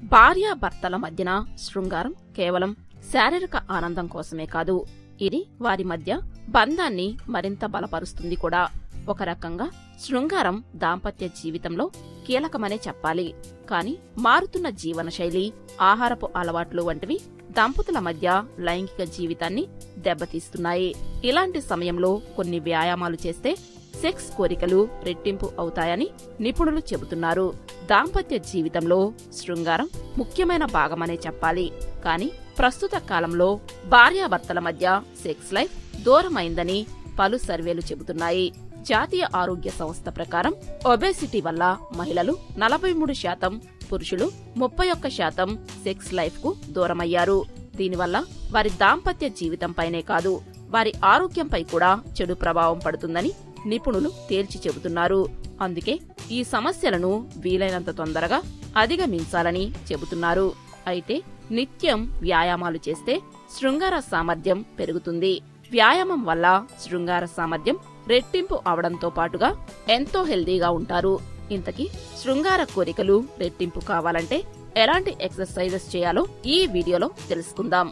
భార్యాభర్తల మధ్యన శృంగారం కేవలం శారీరక ఆనందం కోసమే కాదు ఇది వారి మధ్య బంధాన్ని మరింత బలపరుస్తుంది కూడా ఒక రకంగా శృంగారం దాంపత్య జీవితంలో కీలకమనే చెప్పాలి కాని మారుతున్న జీవనశైలి ఆహారపు అలవాట్లు వంటివి దంపతుల మధ్య లైంగిక జీవితాన్ని దెబ్బతీస్తున్నాయి ఇలాంటి సమయంలో కొన్ని వ్యాయామాలు చేస్తే సెక్స్ కోరికలు రెట్టింపు అవుతాయని నిపుణులు చెబుతున్నారు దాంపత్య జీవితంలో శృంగారం ముఖ్యమైన భాగమనే చెప్పాలి కాని ప్రస్తుత కాలంలో భార్యాభర్తల మధ్య సెక్స్ లైఫ్ దూరమైందని పలు సర్వేలు చెబుతున్నాయి జాతీయ ఆరోగ్య సంస్థ ప్రకారం ఒబేసిటీ వల్ల మహిళలు నలభై మూడు శాతం పురుషులు ముప్పై ఒక్క శాతం సెక్స్ లైఫ్ కు దూరమయ్యారు దీనివల్ల వారి దాంపత్య జీవితంపైనే కాదు వారి ఆరోగ్యంపై కూడా చెడు ప్రభావం పడుతుందని నిపుణులు తేల్చి చెబుతున్నారు అందుకే ఈ సమస్యలను వీలైనంత తొందరగా అధిగమించాలని చెబుతున్నారు అయితే నిత్యం వ్యాయామాలు చేస్తే శృంగార సామర్థ్యం పెరుగుతుంది వ్యాయామం వల్ల శృంగార సామర్థ్యం రెట్టింపు అవడంతో పాటుగా ఎంతో హెల్దీగా ఉంటారు ఇంతకీ శృంగార కోరికలు రెట్టింపు కావాలంటే ఎలాంటి ఎక్సర్సైజెస్ చేయాలో ఈ వీడియోలో తెలుసుకుందాం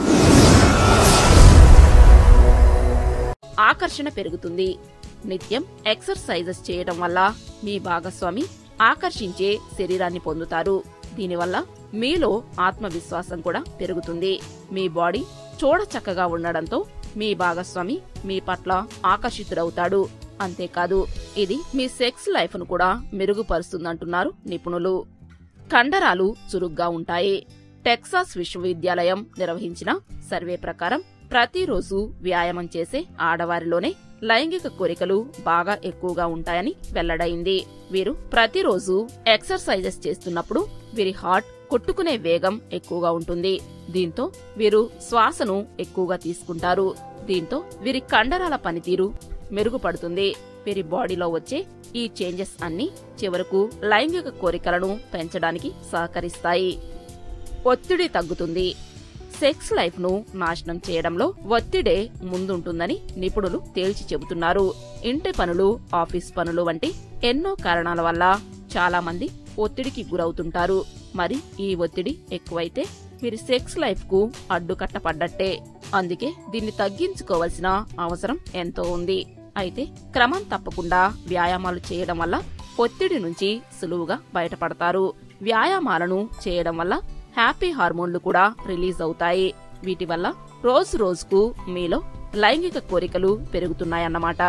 ఆకర్షణ పెరుగుతుంది నిత్యం ఎక్సర్సైజెస్ చేయడం వల్ల మీ భాగస్వామి ఆకర్షించే శరీరాన్ని పొందుతారు దీనివల్ల మీలో ఆత్మవిశ్వాసం కూడా పెరుగుతుంది మీ బాడీ చూడచక్కగా ఉండడంతో మీ భాగస్వామి మీ పట్ల ఆకర్షితుడవుతాడు అంతేకాదు ఇది మీ సెక్స్ లైఫ్ ను కూడా మెరుగుపరుస్తుందంటున్నారు నిపుణులు కండరాలు చురుగ్గా ఉంటాయి టెక్సాస్ విశ్వవిద్యాలయం నిర్వహించిన సర్వే ప్రకారం ప్రతిరోజు వ్యాయామం చేసే ఆడవారిలోనే లైంగిక కోరికలు బాగా ఎక్కువగా ఉంటాయని వెల్లడైంది వీరు ప్రతిరోజు ఎక్సర్సైజెస్ చేస్తున్నప్పుడు వీరి హార్ట్ కొట్టుకునే వేగం ఎక్కువగా ఉంటుంది దీంతో వీరు శ్వాసను ఎక్కువగా తీసుకుంటారు దీంతో వీరి కండరాల పనితీరు మెరుగుపడుతుంది వీరి బాడీలో వచ్చే ఈ చేంజెస్ అన్ని చివరకు లైంగిక కోరికలను పెంచడానికి సహకరిస్తాయి ఒత్తిడి తగ్గుతుంది సెక్స్ లైఫ్ ను నాశనం చేయడంలో ఒత్తిడే ముందుంటుందని నిపుణులు తేల్చి చెబుతున్నారు ఇంటి పనులు ఆఫీస్ పనులు వంటి ఎన్నో కారణాల వల్ల చాలా మంది ఒత్తిడికి గురవుతుంటారు మరి ఈ ఒత్తిడి ఎక్కువైతే వీరి సెక్స్ లైఫ్ కు అడ్డుకట్టపడ్డట్టే అందుకే దీన్ని తగ్గించుకోవాల్సిన అవసరం ఎంతో ఉంది అయితే క్రమం తప్పకుండా వ్యాయామాలు చేయడం వల్ల ఒత్తిడి నుంచి సులువుగా బయటపడతారు వ్యాయామాలను చేయడం వల్ల హ్యాపీ హార్మోన్లు కూడా రిలీజ్ అవుతాయి వీటి వల్ల రోజు రోజుకు మీలో లైంగిక కోరికలు పెరుగుతున్నాయన్నమాట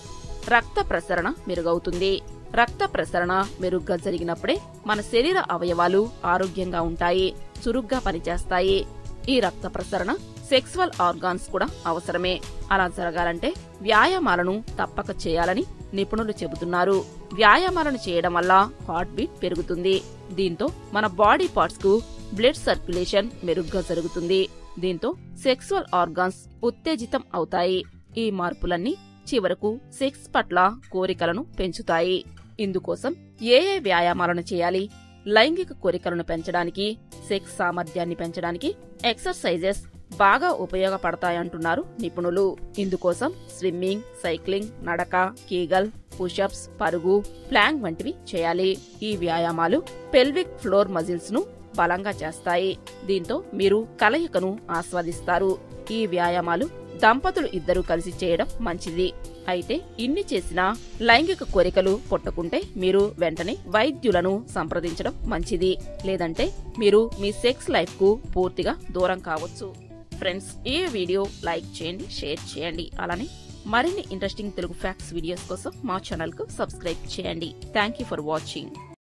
రక్త ప్రసరణ మెరుగవుతుంది రక్త ప్రసరణ మెరుగ్గా జరిగినప్పుడే మన శరీర అవయవాలు ఆరోగ్యంగా ఉంటాయి చురుగ్గా పనిచేస్తాయి ఈ రక్త ప్రసరణ సెక్సువల్ ఆర్గాన్స్ కూడా అవసరమే అలా జరగాలంటే వ్యాయామాలను తప్పక చేయాలని నిపుణులు చెబుతున్నారు వ్యాయామాలను చేయడం వల్ల హార్ట్ బీట్ పెరుగుతుంది దీంతో మన బాడీ పార్ట్స్ కు బ్లడ్ సర్క్యులేషన్ మెరుగ్గా జరుగుతుంది దీంతో సెక్సువల్ ఆర్గాన్స్ ఉత్తేజితం అవుతాయి ఈ మార్పులన్నీ చివరకు సెక్స్ పట్ల కోరికలను పెంచుతాయి ఇందుకోసం ఏ ఏ వ్యాయామాలను చేయాలి లైంగిక కోరికలను పెంచడానికి సెక్స్ సామర్థ్యాన్ని పెంచడానికి ఎక్సర్సైజెస్ బాగా ఉపయోగపడతాయంటున్నారు నిపుణులు ఇందుకోసం స్విమ్మింగ్ సైక్లింగ్ నడక కీగల్ పుషప్స్ పరుగు ప్లాంగ్ వంటివి చేయాలి ఈ వ్యాయామాలు పెల్విక్ ఫ్లోర్ మజిల్స్ ను బలంగా చేస్తాయి దీంతో మీరు కలయికను ఆస్వాదిస్తారు ఈ వ్యాయామాలు దంపతులు ఇద్దరూ కలిసి చేయడం మంచిది అయితే ఇన్ని చేసినా లైంగిక కోరికలు పుట్టకుంటే మీరు వెంటనే వైద్యులను సంప్రదించడం మంచిది లేదంటే మీరు మీ సెక్స్ లైఫ్ కు పూర్తిగా దూరం కావచ్చు ఫ్రెండ్స్ ఈ వీడియో లైక్ చేయండి షేర్ చేయండి అలానే మరిన్ని ఇంట్రెస్టింగ్ తెలుగు ఫ్యాక్ట్స్ వీడియోస్ కోసం మా ఛానల్ కు సబ్స్క్రైబ్ చేయండి థ్యాంక్ యూ ఫర్ వాచింగ్